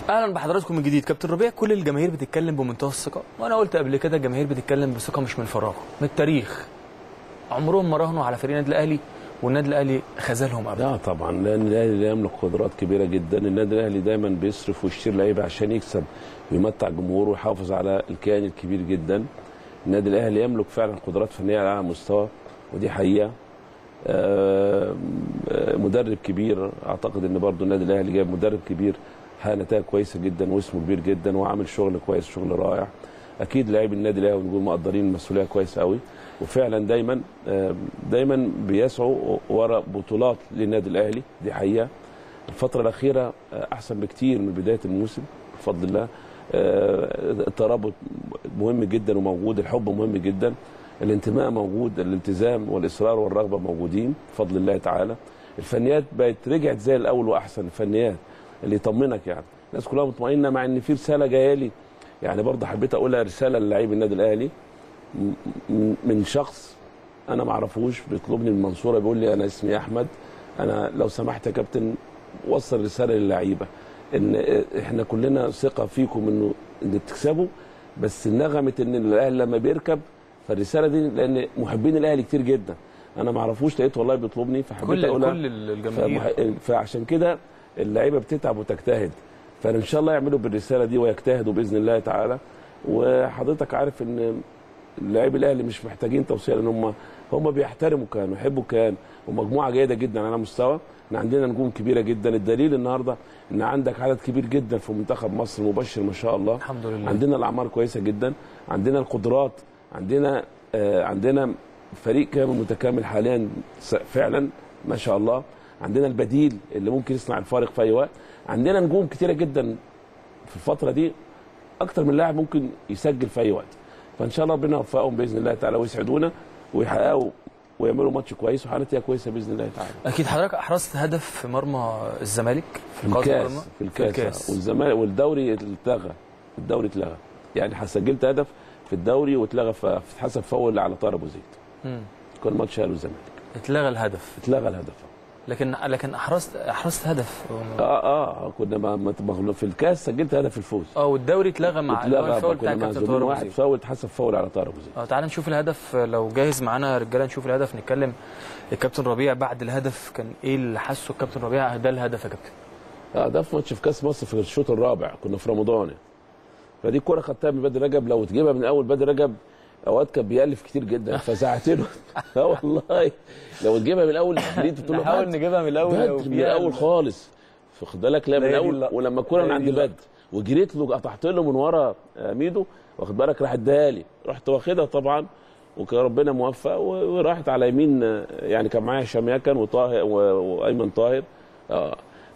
اهلا بحضراتكم من جديد كابتن ربيع كل الجماهير بتتكلم بمنتهى الثقه وانا قلت قبل كده الجماهير بتتكلم بثقه مش من فراغ من التاريخ عمرهم ما راهنوا على فريق النادي الاهلي والنادي الاهلي خذلهم ابدا لا طبعا لان الاهلي لا يملك قدرات كبيره جدا النادي الاهلي دايما بيصرف ويشتري لعيبه عشان يكسب ويمتع جمهوره ويحافظ على الكيان الكبير جدا النادي الاهلي يملك فعلا قدرات فنيه على اعلى مستوى ودي حقيقه آه، آه، مدرب كبير اعتقد ان برضو النادي الاهلي جايب مدرب كبير حقق نتائج كويسه جدا واسمه كبير جدا وعامل شغل كويس شغل رائع اكيد لاعبي النادي الاهلي ونقول مقدرين المسؤوليه كويس قوي وفعلا دايما آه، دايما بيسعوا ورا بطولات للنادي الاهلي دي حقيقه الفتره الاخيره آه، احسن بكتير من بدايه الموسم بفضل الله آه، الترابط مهم جدا وموجود الحب مهم جدا الانتماء موجود الالتزام والاصرار والرغبه موجودين بفضل الله تعالى الفنيات بقت رجعت زي الاول واحسن الفنيات اللي يطمنك يعني الناس كلها مطمئنه مع ان في رساله جايه لي يعني برضه حبيت اقولها رساله للاعيب النادي الاهلي م- م- من شخص انا ما اعرفوش بيطلبني من المنصوره بيقول لي انا اسمي احمد انا لو سمحت يا كابتن وصل رساله للعيبه ان احنا كلنا ثقه فيكم انه ان تكسبوا بس نغمه ان الاهلي لما بيركب فالرساله دي لان محبين الاهلي كتير جدا انا ما اعرفوش لقيت والله بيطلبني فحبيت كل اقولها كل الجماهير فمح... فعشان كده اللعيبه بتتعب وتجتهد فان شاء الله يعملوا بالرساله دي ويجتهدوا باذن الله تعالى وحضرتك عارف ان اللاعبي الاهلي مش محتاجين توصيه لان هم هم بيحترموا كان ويحبوا كان ومجموعه جيده جدا على مستوى احنا عندنا نجوم كبيره جدا الدليل النهارده ان عندك عدد كبير جدا في منتخب مصر مبشر ما شاء الله الحمد لله عندنا الاعمار كويسه جدا عندنا القدرات عندنا آه عندنا فريق كامل متكامل حاليا س- فعلا ما شاء الله عندنا البديل اللي ممكن يصنع الفارق في اي وقت عندنا نجوم كتيره جدا في الفتره دي اكتر من لاعب ممكن يسجل في اي وقت فان شاء الله ربنا يوفقهم باذن الله تعالى ويسعدونا ويحققوا ويعملوا ماتش كويس وحاله نتيجه كويسه باذن الله تعالى اكيد حضرتك احرزت هدف في مرمى الزمالك في قصد الكاس مرمى. في الكاس والزمالك والدوري اتلغى الدوري اتلغى يعني سجلت هدف في الدوري واتلغى ف- اتحسب فاول على طاهر ابو زيد مم. كان ماتش اهلي والزمالك اتلغى الهدف اتلغى الهدف لكن لكن احرزت احرزت هدف اه اه كنا ما- ما- مغلوب في الكاس سجلت هدف الفوز اه والدوري اتلغى مع اللي هو اتلغى الفاول بتاع كنا كابتن معزومين طاهر أبو واحد زيد. فاول اتحسب فاول على طاهر ابو زيد اه تعال نشوف الهدف لو جاهز معانا يا رجاله نشوف الهدف نتكلم الكابتن ربيع بعد الهدف كان ايه اللي حسه الكابتن ربيع ده الهدف يا كابتن اه ده في ماتش في كاس مصر في الشوط الرابع كنا في رمضان فدي الكوره خدتها من بدر رجب لو تجيبها من اول بدر رجب اوقات كان بيألف كتير جدا فزعت له اه والله لو تجيبها من الاول جريت تقول له نحاول بدر، نجيبها من الاول لو بدر من فيها الاول خالص واخد بالك لا من لا هي دي الاول اللقطة. ولما الكوره هي من دي عند اللقطة. بدر وجريت له قطعت له من ورا آه، ميدو واخد بالك راح اداها لي رحت واخدها طبعا وكان ربنا موفق و- وراحت على يمين آه، يعني كان معايا هشام يكن وطاهر و- وايمن طاهر اه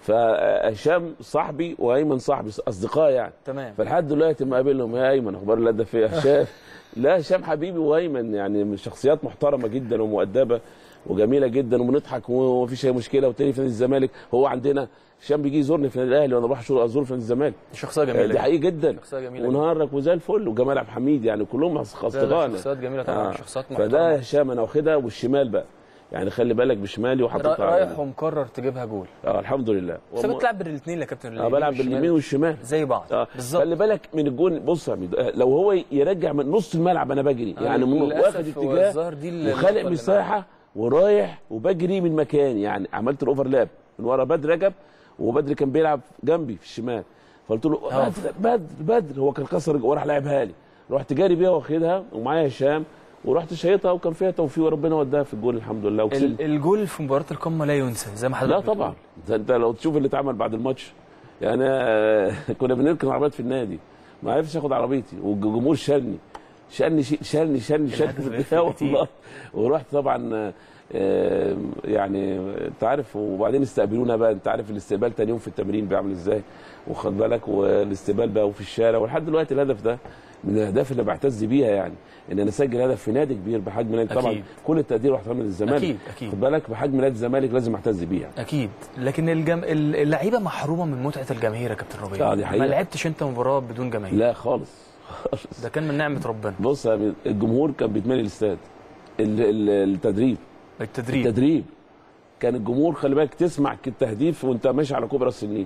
فهشام صاحبي وايمن صاحبي اصدقاء يعني تمام فلحد دلوقتي ما قابلهم يا ايمن اخبار الهدف ايه يا هشام لا هشام حبيبي وايمن يعني من شخصيات محترمه جدا ومؤدبه وجميله جدا وبنضحك ومفيش اي مشكله وتاني في نادي الزمالك هو عندنا هشام بيجي يزورني في النادي الاهلي وانا بروح أزور- ازور في نادي الزمالك شخصيه جميله دي حقيقي جدا شخصيه جميله جدا. ونهارك وزي الفل وجمال عبد الحميد يعني كلهم لا، لا، اصدقائنا شخصيات جميله طبعا شخصيات فده محترمه هشام انا واخدها والشمال بقى يعني خلي بالك بشمالي وحطيتها على- رايح ومقرر تجيبها جول اه الحمد لله بس انت بتلعب بالاثنين يا كابتن اه بلعب والشمال باليمين والشمال زي بعض اه بالظبط خلي بالك من الجون بص يا عميد آه، لو هو يرجع من نص الملعب انا بجري آه، يعني من للأسف واخد هو اتجاه الظاهر دي اللي- وخالق اللي مساحه ورايح وبجري من مكاني يعني عملت الاوفرلاب من ورا بدر رجب وبدر كان بيلعب جنبي في الشمال فقلت له آه. بدر بدر بدر هو كان كسر وراح لعبها لي رحت جاري بيها واخدها ومعايا هشام ورحت شايطها وكان فيها توفيق وربنا وداها في الجول الحمد لله وكسبنا ال- الجول في مباراه القمه لا ينسى زي ما حضرتك لا بتقول. طبعا ده انت لو تشوف اللي اتعمل بعد الماتش يعني آه، كنا بنركن عربيات في النادي ما عرفتش اخد عربيتي والجمهور شالني شالني شي- شالني شالني شالني الهدف في بيفرق البدايه كتير. والله ورحت طبعا آه، آه، يعني انت عارف وبعدين استقبلونا بقى انت عارف الاستقبال تاني يوم في التمرين بيعمل ازاي وخد بالك والاستقبال بقى وفي الشارع ولحد دلوقتي الهدف ده من الاهداف اللي بعتز بيها يعني ان انا اسجل هدف في نادي كبير بحجم نادي طبعا أكيد. كل التقدير واحترام للزمالك أكيد، أكيد. خد بالك بحجم نادي الزمالك لازم اعتز بيه يعني. اكيد لكن الجم... اللعيبه محرومه من متعه الجماهير يا كابتن ربيع آه، دي حقيقة. ما لعبتش انت مباراه بدون جماهير لا خالص خالص ده كان من نعمه ربنا بص يا أمير، الجمهور كان بيتملي الاستاد ال- ال- التدريب التدريب التدريب كان الجمهور خلي بالك تسمع التهديف وانت ماشي على كوبري راس النيل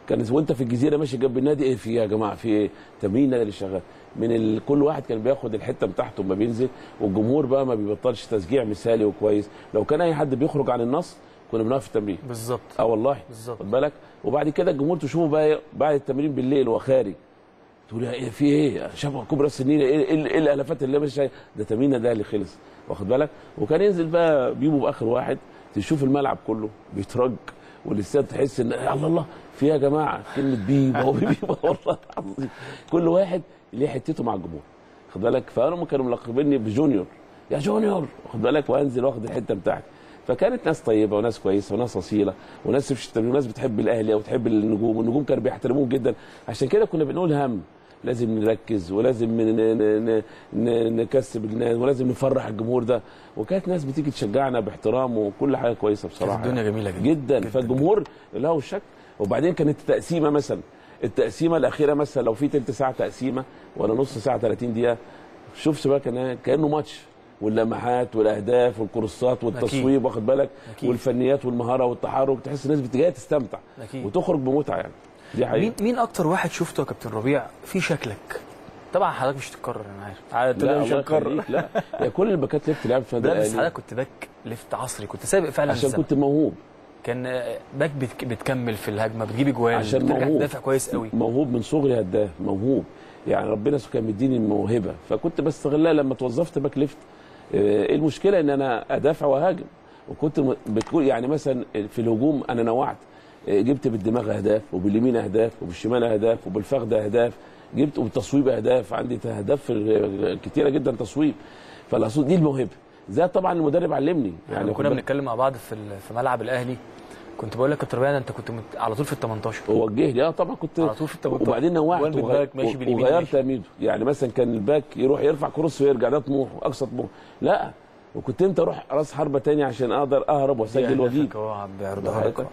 كان وانت في الجزيره ماشي جنب النادي ايه في إيه يا جماعه في ايه تمرين النادي اللي شغال من ال... كل واحد كان بياخد الحته بتاعته ما بينزل والجمهور بقى ما بيبطلش تشجيع مثالي وكويس لو كان اي حد بيخرج عن النص كنا بنقف في التمرين بالظبط اه والله بالظبط. خد بالك وبعد كده الجمهور تشوفه بقى إيه؟ بعد التمرين بالليل وخارج تقول يا ايه في ايه شبه كوبري راس النيل ايه ايه إيه الالافات اللي مش شايف؟ ده تمرين ده اللي خلص واخد بالك وكان ينزل بقى بيبو باخر واحد تشوف الملعب كله بيترج والاستاد تحس ان يا الله الله في إيه يا جماعه كلمه بيبو هو بيبو والله العظيم كل واحد ليه حتته مع الجمهور خد بالك فانا كانوا ملقبيني بجونيور يا جونيور واخد بالك وانزل واخد الحته بتاعتي فكانت ناس طيبه وناس كويسه وناس اصيله وناس في الشتاء وناس بتحب الاهلي وتحب النجوم والنجوم كانوا بيحترموه جدا عشان كده كنا بنقول هم لازم نركز ولازم ن- ن- ن- ن- نكسب الناس ولازم نفرح الجمهور ده وكانت ناس بتيجي تشجعنا باحترام وكل حاجه كويسه بصراحه كانت الدنيا جميله جدا جدا جداً. فالجمهور له الشك وبعدين كانت التقسيمه مثلا التقسيمه الاخيره مثلا لو في تلت ساعه تقسيمه ولا نص ساعه 30 دقيقه شوف بقى كان كانه ماتش واللمحات والاهداف والكروسات والتصويب واخد بالك أكيد. والفنيات والمهاره والتحرك تحس الناس بتجي تستمتع أكيد. وتخرج بمتعه يعني دي حقيقه مين مين اكتر واحد شفته يا كابتن ربيع في شكلك طبعا حضرتك مش هتتكرر انا عارف عارف لا مش الله هتكرر يخليك، لا يا كل الباكات لعبت لعب في النادي لا بس الأهلي حضرتك كنت باك ليفت عصري كنت سابق فعلا عشان الزمن. كنت موهوب كان آه، باك بتك... بتكمل في الهجمه بتجيب اجوال عشان بترجع موهوب تدافع كويس قوي موهوب من صغري هداف موهوب يعني ربنا سبحانه كان مديني الموهبه فكنت بستغلها لما توظفت باك ليفت آه، ايه المشكله ان انا ادافع واهاجم وكنت م- بتقول يعني مثلا في الهجوم انا نوعت آه، جبت بالدماغ اهداف وباليمين اهداف وبالشمال اهداف وبالفخذ اهداف جبت وبالتصويب اهداف عندي اهداف آه، كتيره جدا تصويب فالاقصد دي الموهبه زي طبعا المدرب علمني يعني خد كنا بالك. بنتكلم مع بعض في ال- في ملعب الاهلي كنت بقول لك يا كابتن ربيع ده انت كنت مت... على طول في ال 18 ووجهني اه طبعا كنت على طول في ال 18 وبعدين نوعت جوان وغ- بالباك ماشي باليمين وغيرت ماشي. تمييزه يعني مثلا كان الباك يروح يرفع كروس ويرجع ده طموح اقصى طموح لا وكنت امتى اروح راس حربه تاني عشان اقدر اهرب واسجل واجيب هو بيعرضها لك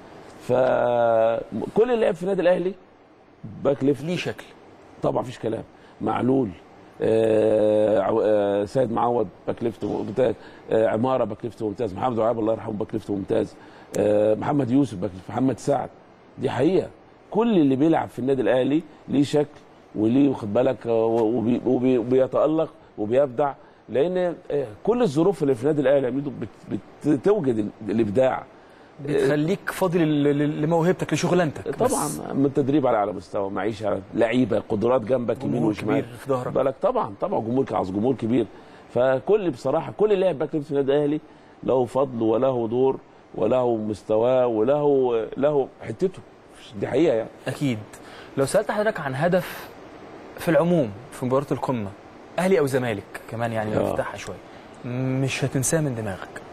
فكل اللي لعب في النادي الاهلي باك ليفت ليه شكل طبعا مفيش كلام معلول آه عو- آه سيد معوض باك ليفت ممتاز آه عماره باك ليفت ممتاز محمد وعاب الله يرحمه باك ليفت ممتاز آه محمد يوسف باك ليفت محمد سعد دي حقيقه كل اللي بيلعب في النادي الاهلي ليه شكل وليه واخد بالك آه، وبي- وبي- وبيتالق وبيبدع لان آه، كل الظروف اللي في النادي الاهلي يا ميدو بت- بتوجد ال- الابداع بتخليك فاضي لل- لل- لموهبتك لشغلانتك بس طبعا من التدريب على اعلى مستوى معيشه على لعيبه قدرات جنبك يمين جمهور وشمال كبير في ظهرك. بالك طبعا طبعا جمهور عاوز جمهور كبير فكل بصراحه كل لاعب باك ليفت في النادي الاهلي له فضل وله دور وله مستواه وله له حتته دي حقيقه يعني اكيد لو سالت حضرتك عن هدف في العموم في مباراه القمه اهلي او زمالك كمان يعني لو آه. نفتحها شويه مش هتنساه من دماغك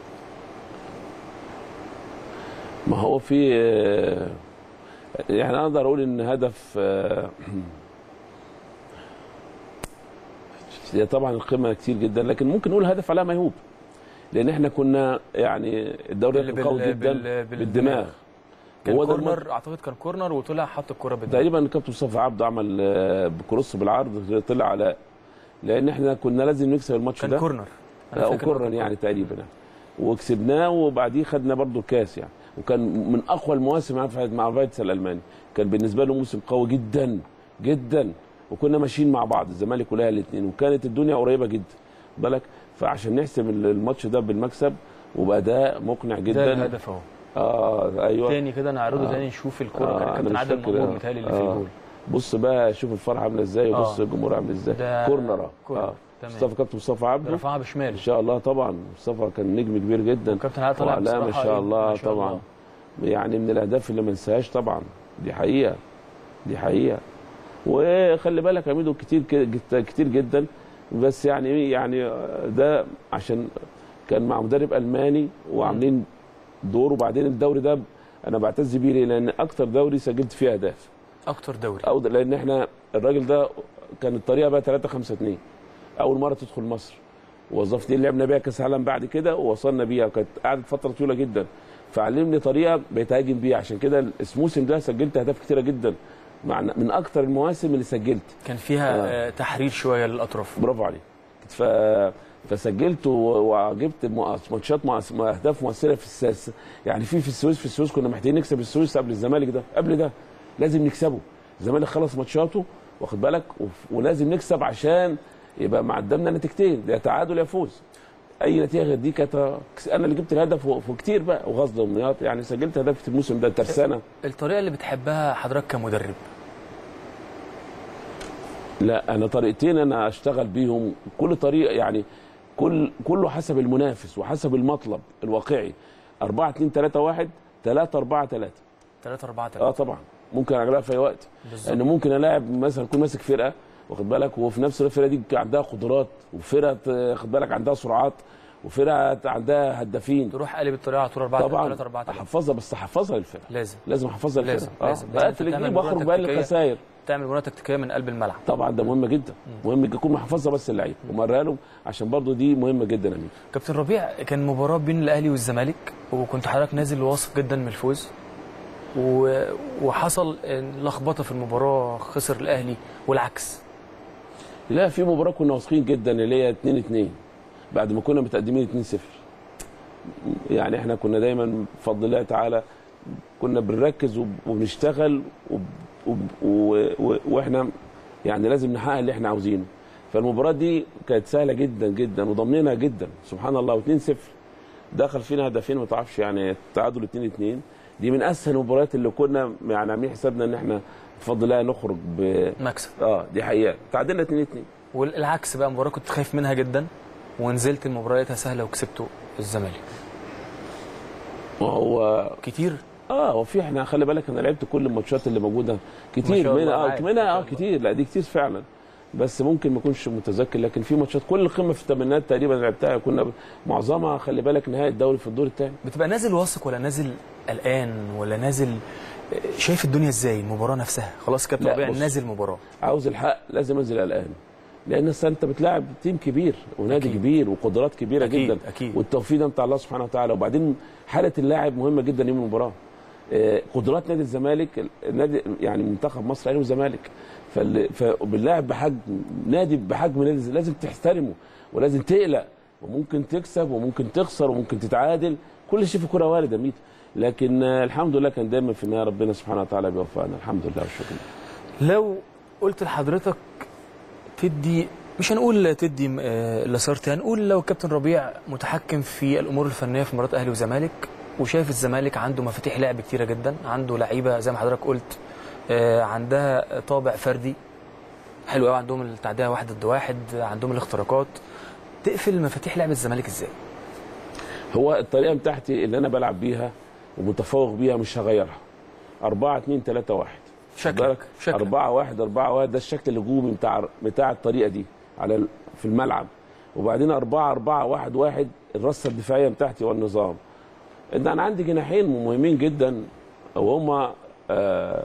ما هو في آه، يعني اقدر اقول ان هدف آه، هي طبعا القمه كتير جدا لكن ممكن نقول هدف على ميهوب لان احنا كنا يعني الدوري اللي كان قوي بال- جدا بال- بالدماغ كان هو ده الماتش. كورنر اعتقد كان كورنر وطلع حط الكره بالدماغ تقريبا الكابتن مصطفى عبده عمل آه، بكروس بالعرض طلع على لان احنا كنا لازم نكسب الماتش كان ده كورنر أنا او فاكر إنه كورنر كان يعني تقريبا وكسبناه وبعديه خدنا برضو الكاس يعني وكان من اقوى المواسم مع مع فايتس الالماني كان بالنسبه له موسم قوي جدا جدا وكنا ماشيين مع بعض الزمالك والاهلي الاثنين وكانت الدنيا قريبه جدا بالك فعشان نحسم الماتش ده بالمكسب وباداء مقنع ده جدا الهدف اهو اه ايوه تاني كده نعرضه آه. تاني نشوف الكوره آه، كان أنا كابتن مش عادل فاكر، مأمون آه. متهيألي اللي في آه. الجول بص بقى شوف الفرحه عامله ازاي آه. وبص الجمهور عامل ازاي ده كورنر آه. كورنر. آه. تمام. مصطفى كابتن مصطفى عبده رفعها بشمال ان شاء الله طبعا مصطفى كان نجم كبير جدا وكابتن عادل طلع وعلامة ما بصراحة شاء إيه، الله ما شاء طبعا الله. يعني من الاهداف اللي ما ننساهاش طبعا دي حقيقه دي حقيقه وخلي بالك يا ميدو كتير كده- كتير جدا بس يعني إيه، يعني ده عشان كان مع مدرب الماني وعاملين دور وبعدين الدوري ده انا بعتز بيه ليه؟ لان اكتر دوري سجلت فيه اهداف اكتر دوري او لان احنا الراجل ده كان الطريقه بقى 3 5 2 اول مره تدخل مصر وظفتني لعبنا بيها كاس عالم بعد كده ووصلنا بيها وكانت قعدت فتره طويله جدا فعلمني طريقه بيتهاجم بيها عشان كده الموسم ده سجلت اهداف كتيره جدا مع من اكتر المواسم اللي سجلت كان فيها آه. آه. تحرير شويه للاطراف برافو عليك ف... فسجلت و- وجبت مؤ- ماتشات مؤ- مع اهداف مؤثره في الساس يعني في في السويس في السويس كنا محتاجين نكسب السويس قبل الزمالك ده قبل ده لازم نكسبه الزمالك خلص ماتشاته واخد بالك وف- ولازم نكسب عشان يبقى مع قدامنا نتيجتين يا تعادل يا فوز اي نتيجه غير دي كانت انا اللي جبت الهدف و- وكتير بقى وغزل ومنياط يعني سجلت هدف في الموسم ده ترسانه الطريقه اللي بتحبها حضرتك كمدرب لا انا طريقتين انا اشتغل بيهم كل طريقه يعني كل كله حسب المنافس وحسب المطلب الواقعي 4 2 3 1 3 4 3 3 4 اه 3 طبعا ممكن اعملها في اي وقت بالظبط. لان ممكن الاعب مثلا اكون ماسك فرقه واخد بالك وفي نفس الوقت الفرقه دي عندها قدرات وفرقه واخد بالك عندها سرعات وفرقه عندها هدافين تروح قالب الطريقه على طول 4 طبعا 3 4 3 احفظها بس احفظها للفرقه لازم لازم احفظها لازم، للفرقه لازم، اه لازم. بقفل تعمل الجيب مرونة واخرج بقى تكتيكية. الخسائر تعمل مرونه تكتيكيه من قلب الملعب طبعا ده مهم جدا مهم يكون محفظها بس اللعيب ومرها لهم عشان برضو دي مهمه جدا يا امين كابتن ربيع كان مباراه بين الاهلي والزمالك وكنت حضرتك نازل واثق جدا من الفوز و... وحصل لخبطه في المباراه خسر الاهلي والعكس لا في مباراه كنا واثقين جدا اللي هي 2 2 بعد ما كنا متقدمين 2 0 يعني احنا كنا دايما بفضل الله تعالى كنا بنركز وب- وبنشتغل وب- وب- و- و- واحنا يعني لازم نحقق اللي احنا عاوزينه فالمباراه دي كانت سهله جدا جدا وضامنينها جدا سبحان الله و2 0 دخل فينا هدفين ما تعرفش يعني التعادل 2 2 دي من اسهل المباريات اللي كنا يعني عاملين حسابنا ان احنا بفضل الله نخرج ب مكسب اه دي حقيقه تعادلنا 2 2 والعكس بقى مباراه كنت خايف منها جدا ونزلت المباراه لقيتها سهله وكسبته الزمالك وهو كتير اه وفي احنا خلي بالك انا لعبت كل الماتشات اللي موجوده ما كتير شاء الله منها اه عارف، منها ما شاء اه الله. كتير لا دي كتير فعلا بس ممكن ما اكونش متذكر لكن في ماتشات كل قمه في الثمانينات تقريبا لعبتها كنا معظمها خلي بالك نهائي الدوري في الدور الثاني بتبقى نازل واثق ولا نازل قلقان ولا نازل شايف الدنيا ازاي المباراه نفسها خلاص كابتن لا، ربيع بص. نازل مباراه عاوز الحق لازم انزل قلقان لان أصل انت بتلاعب تيم كبير ونادي أكيد. كبير وقدرات كبيره أكيد، جدا أكيد. والتوفيق ده بتاع الله سبحانه وتعالى وبعدين حاله اللاعب مهمه جدا يوم المباراه آه، قدرات نادي الزمالك النادي يعني منتخب مصر الاهلي والزمالك فال- فباللاعب بحجم نادي بحجم نادي الزمالك لازم تحترمه ولازم تقلق وممكن تكسب وممكن تخسر وممكن تتعادل كل شيء في كره وارد يا ميت لكن آه، الحمد لله كان دايما في النهايه ربنا سبحانه وتعالى بيوفقنا الحمد لله والشكر لله. لو قلت لحضرتك تدي مش هنقول تدي آه، لاسارتي هنقول لو كابتن ربيع متحكم في الامور الفنيه في مباراه اهلي وزمالك وشايف الزمالك عنده مفاتيح لعب كتيره جدا عنده لعيبه زي ما حضرتك قلت آه، عندها طابع فردي حلو قوي عندهم التعديه واحد ضد واحد عندهم الاختراقات تقفل مفاتيح لعب الزمالك ازاي؟ هو الطريقه بتاعتي اللي انا بلعب بيها ومتفوق بيها مش هغيرها 4 2 3 1 شكلك شكلك 4 1 4 1 ده الشكل الهجومي بتاع بتاع الطريقه دي على ال- في الملعب وبعدين 4 4 1 1 الرصه الدفاعيه بتاعتي والنظام ان انا عندي جناحين مهمين جدا وهما آه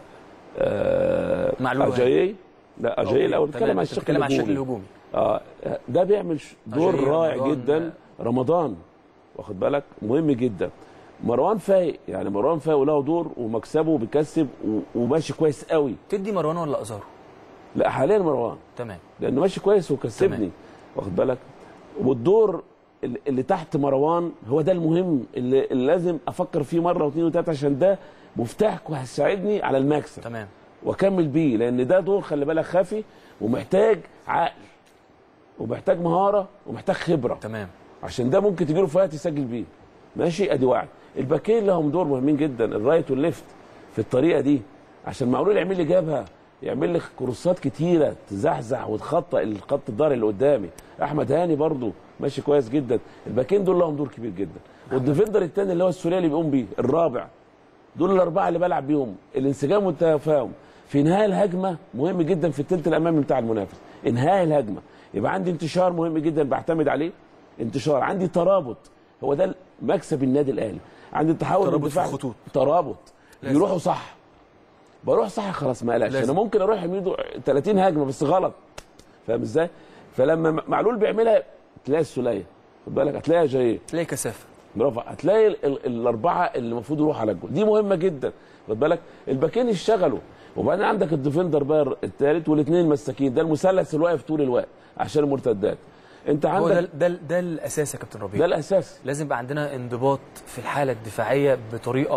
آه معلول اجايي لا اجايي الاول تمام، بتكلم عن أنت الشكل بتتكلم عن الشكل الهجومي الهجومي اه ده بيعمل ش- دور أجاييه، رائع رمضان، جدا رمضان واخد بالك مهم جدا مروان فايق يعني مروان فايق وله دور ومكسبه وبيكسب و- وماشي كويس قوي تدي مروان ولا ازارو؟ لا حاليا مروان تمام لانه ماشي كويس وكسبني تمام. واخد بالك والدور اللي اللي تحت مروان هو ده المهم اللي, اللي لازم افكر فيه مره واثنين وثلاثه عشان ده مفتاح وهيساعدني على المكسب تمام واكمل بيه لان ده دور خلي بالك خافي ومحتاج عقل ومحتاج مهاره ومحتاج خبره تمام عشان ده ممكن تجيله في وقت يسجل بيه ماشي ادي واحد الباكين لهم دور مهمين جدا الرايت والليفت في الطريقه دي عشان معلول يعمل لي جبهه يعمل لي كروسات كتيره تزحزح وتخطى الخط الظهر اللي قدامي احمد هاني برضو ماشي كويس جدا الباكين دول لهم دور كبير جدا والديفندر الثاني اللي هو السوريالي بيقوم بيه الرابع دول الاربعه اللي بلعب بيهم الانسجام والتفاهم في انهاء الهجمه مهم جدا في الثلث الامامي بتاع المنافس انهاء الهجمه يبقى عندي انتشار مهم جدا بعتمد عليه انتشار عندي ترابط هو ده مكسب النادي الاهلي عندي التحول ترابط من في دفاع- الخطوط. ترابط لازم. يروحوا صح بروح صح خلاص ما قلقش لازم. انا ممكن اروح يمينه 30 هجمه بس غلط فاهم ازاي فلما م- معلول بيعملها تلاقي السوليه خد بالك هتلاقيها جايه تلاقي كثافه برافو هتلاقي ال- ال- الاربعه اللي المفروض يروحوا على الجول دي مهمه جدا خد بالك الباكين اشتغلوا وبعدين عندك الديفندر بقى الثالث والاثنين المساكين ده المثلث اللي واقف طول الوقت عشان المرتدات انت هو ده عندك ده ده الاساس يا كابتن ربيع ده الاساس لازم يبقى عندنا انضباط في الحاله الدفاعيه بطريقه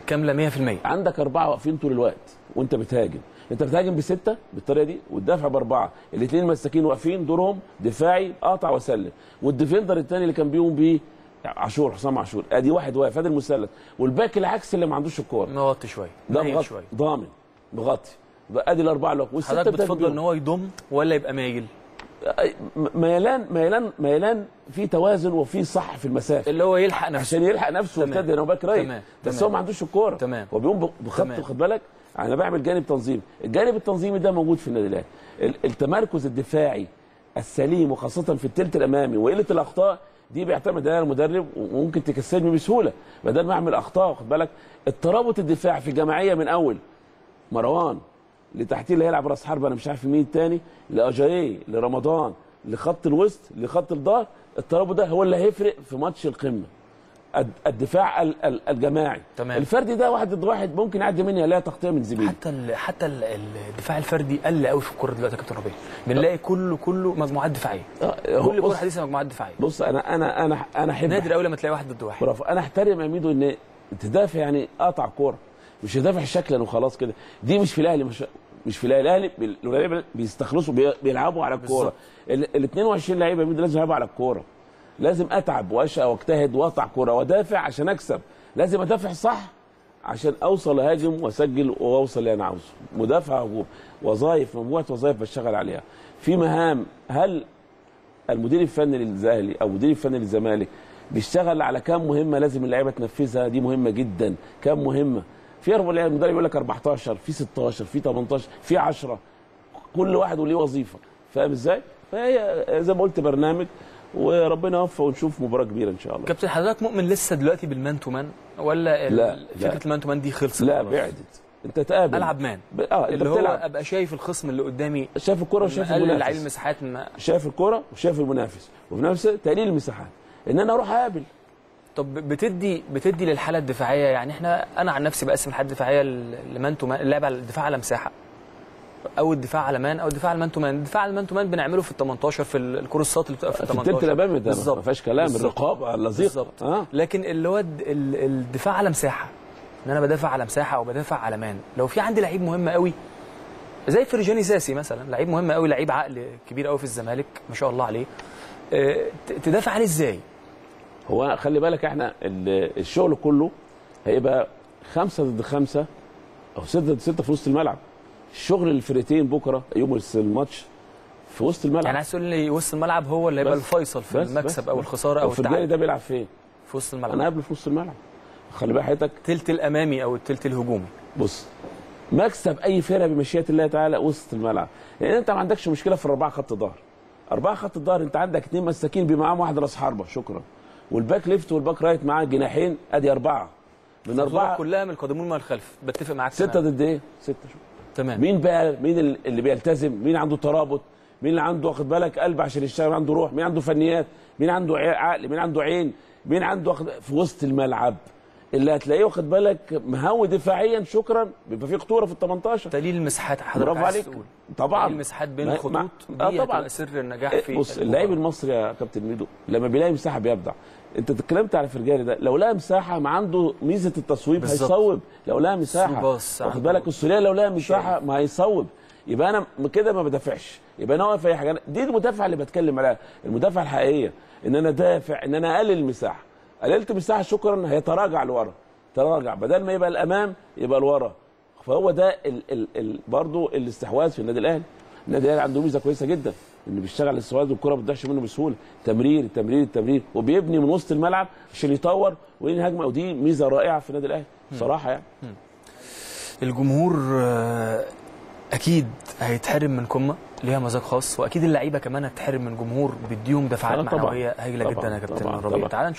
كامله 100% عندك اربعه واقفين طول الوقت وانت بتهاجم انت بتهاجم بسته بالطريقه دي وتدافع باربعه الاثنين مساكين واقفين دورهم دفاعي قاطع وسلم والديفندر الثاني اللي كان بيقوم بيه عاشور حسام عاشور ادي واحد واقف ادي المثلث والباك العكس اللي ما عندوش الكوره مغطي شويه ده مايل مغطي شويه ضامن مغطي يبقى ادي الاربعه اللي واقفين والسته حضرتك بتهاجم بتفضل ان بيهم. هو يضم ولا يبقى مايل ميلان ميلان ميلان في توازن وفي صح في المسافه اللي هو يلحق نفسه عشان يلحق نفسه تمام. ويبتدي انا باك رايت تمام. بس تمام. هو ما عندوش الكوره تمام. هو بيقوم بخط تمام. خد بالك انا بعمل جانب تنظيمي الجانب التنظيمي ده موجود في النادي الاهلي ال- التمركز الدفاعي السليم وخاصه في الثلث الامامي وقله الاخطاء دي بيعتمد عليها المدرب وممكن تكسبني بسهوله بدل ما اعمل اخطاء خد بالك الترابط الدفاعي في الجماعيه من اول مروان لتحتيه اللي هيلعب راس حربه انا مش عارف مين التاني لاجاييه لرمضان لخط الوسط لخط الظهر الترابط ده هو اللي هيفرق في ماتش القمه الد- الدفاع ال- ال- الجماعي تمام. الفردي ده واحد ضد واحد ممكن يعدي مني الاقي تغطيه من زميلي حتى ال حتى ال الدفاع الفردي قل قوي في الكوره دلوقتي يا كابتن ربيع بنلاقي كله كله مجموعات دفاعيه آه، كل كوره بص, حديثه مجموعات دفاعيه بص انا انا انا انا احب نادر قوي لما تلاقي واحد ضد واحد برافو انا احترم يا ميدو ان تدافع يعني قطع كوره مش تدافع شكلا وخلاص كده دي مش في الاهلي مش مش في الاهلي الاهلي بال- الولاد بيستخلصوا بي- بيلعبوا على الكوره ال 22 لعيبه يا ميدو لازم يلعبوا على الكوره لازم اتعب واشقى واجتهد واقطع كوره وادافع عشان اكسب لازم ادافع صح عشان اوصل اهاجم واسجل واوصل اللي انا عاوزه مدافع هجوم وظائف مجموعه وظائف بشتغل عليها في مهام هل المدير الفني للاهلي او المدير الفني للزمالك بيشتغل على كام مهمه لازم اللعيبه تنفذها دي مهمه جدا كام مهمه في أربع- المدرب يقول لك 14 في 16 في 18 في 10 كل واحد وليه وظيفه فاهم ازاي؟ فهي زي ما قلت برنامج وربنا يوفق ونشوف مباراه كبيره ان شاء الله كابتن حضرتك مؤمن لسه دلوقتي بالمان تو مان ولا ال- لا، لا. فكره المان تو مان دي خلصت لا خلاص؟ بعدت انت تقابل العب مان ب... اه انت اللي هو بتلعب ابقى شايف الخصم اللي قدامي شايف الكره وشايف مقلل لعيب المنافس المساحات ما شايف الكره وشايف المنافس وفي نفس الوقت تقليل المساحات ان انا اروح اقابل طب بتدي بتدي للحاله الدفاعيه يعني احنا انا عن نفسي بقسم الحاله الدفاعيه لمان تو مان اللعب على الدفاع على مساحه او الدفاع على مان او الدفاع على مان تو مان الدفاع على المان تو مان بنعمله في ال 18 في ال- الكورسات اللي بتبقى في ال في 18 التلت الامامي ده ما بالظبط. فيهاش كلام بالظبط. الرقابه اللذيذه بالظبط اه لكن اللي هو الد- ال- الدفاع على مساحه ان انا بدافع على مساحه او بدافع على مان لو في عندي لعيب مهم قوي زي فرجاني ساسي مثلا لعيب مهم قوي لعيب عقل كبير قوي في الزمالك ما شاء الله عليه آه، ت- تدافع عليه ازاي هو خلي بالك احنا ال- الشغل كله هيبقى خمسة ضد خمسة أو ستة ضد ستة في وسط الملعب الشغل الفرقتين بكرة يوم الماتش في وسط الملعب يعني عايز تقول لي وسط الملعب هو اللي هيبقى بس- الفيصل في بس- المكسب بس- او الخساره او الفرجاني التعادل ده بيلعب فين؟ في وسط أنا الملعب قبله في وسط الملعب خلي بالك حضرتك التلت الامامي او التلت الهجومي بص مكسب اي فرقه بمشيئه الله تعالى وسط الملعب لان انت ما عندكش مشكله في الاربعه خط ظهر اربعه خط الظهر انت عندك اثنين مساكين بمعاهم واحد راس حربه شكرا والباك ليفت والباك رايت معاه جناحين ادي اربعه من الظروف اربعه كلها من القادمون من الخلف بتفق معاك سته تمام. ضد ايه؟ سته شو تمام مين بقى مين ال- اللي بيلتزم مين عنده ترابط مين اللي عنده واخد بالك قلب عشان يشتغل عنده روح مين عنده فنيات مين عنده عي- عقل مين عنده عين مين عنده واخد في وسط الملعب اللي هتلاقيه واخد بالك مهوي دفاعيا شكرا بيبقى فيه خطوره في ال 18 تقليل المساحات حضرتك برافو عايز عليك تقول طبعا تقليل المساحات بين ما- الخطوط ما- دي آه طبعا. هتبقى سر النجاح في بص المباراة. اللعيب المصري يا كابتن ميدو لما بيلاقي مساحه بيبدع انت اتكلمت على فرجاني ده لو لقى مساحه ما عنده ميزه التصويب بالظبط. هيصوب لو لقى مساحه باص واخد عنده. بالك السوليه لو لقى مساحه ما هيصوب يبقى انا م- كده ما بدافعش يبقى انا واقف في اي حاجه دي المدافع اللي بتكلم عليها المدافع الحقيقيه ان انا دافع ان انا اقلل المساحه قللت مساحه شكرا هيتراجع لورا تراجع بدل ما يبقى الامام يبقى لورا فهو ده ال ال ال برضه الاستحواذ في النادي الاهلي النادي الاهلي عنده ميزه كويسه جدا انه بيشتغل الاستحواذ والكره ما بتضيعش منه بسهوله تمرير التمرير التمرير وبيبني من وسط الملعب عشان يطور وينهي هجمه ودي ميزه رائعه في النادي الاهلي بصراحه يعني الجمهور آه، اكيد هيتحرم من كوما ليها مزاج خاص واكيد اللعيبه كمان هتحرم من جمهور بيديهم دفاعات آه، طبعاً. معنويه هايله طبعاً، جدا يا كابتن طبعاً، ربيع طبعاً. تعال